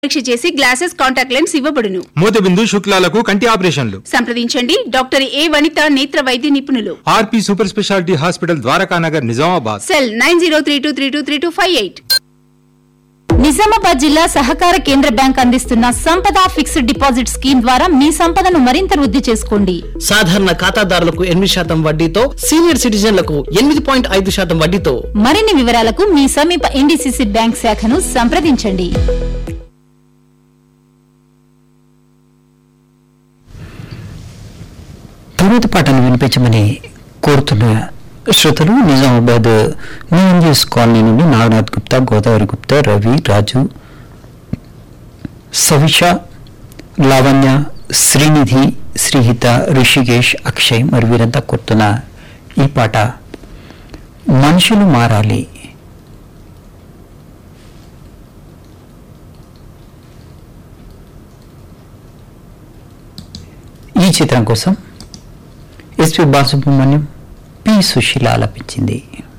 పరీక్ష చేసి glasses contact lens ఇవ్వబడును మూతబిందు శుక్లాలకు కంటి ఆపరేషన్లు సంప్రదించండి డాక్టర్ ఏ వనిత నేత్ర వైద్య నిపుణులు R P super speciality hospital Dwarakanagar Nizamabad cell nine zero three two three two three two five eight Nizamabad జిల్లా సహకార కేంద్ర బ్యాంక్ అందిస్తున్న సంపద ఫిక్స్డ్ డిపాజిట్ స్కీమ్ ద్వారా మీ సంపదను మరింత వృద్ధి చేసుకోండి సాధారణ ఖాతాదారులకు ఎనిమిది శాతం వడ్డీతో సీనియర్ సిటిజన్లకు ఎనిమిది పాయింట్ ఐదు శాతం వడ్డీతో మరిన్ని వివరాలకు మీ సమీప ఎన్డీసీసీ బ్యాంక్ శాఖను సంప్రదించండి తరువాత పాటను వినిపించమని కోరుతున్న శ్రోతలు నిజామాబాద్ న్యూఎన్జిఎస్ కాలనీ నుండి నాగనాథ్ గుప్తా గోదావరి గుప్తా రవి రాజు సవిష లావణ్య శ్రీనిధి శ్రీహిత ఋషికేష్ అక్షయ్ మరి వీరంతా కోరుతున్న ఈ పాట మనుషులు మారాలి ఈ చిత్రం కోసం ఎస్పి బాలసుబ్రహ్మణ్యం పి సుశీల ఆలపించింది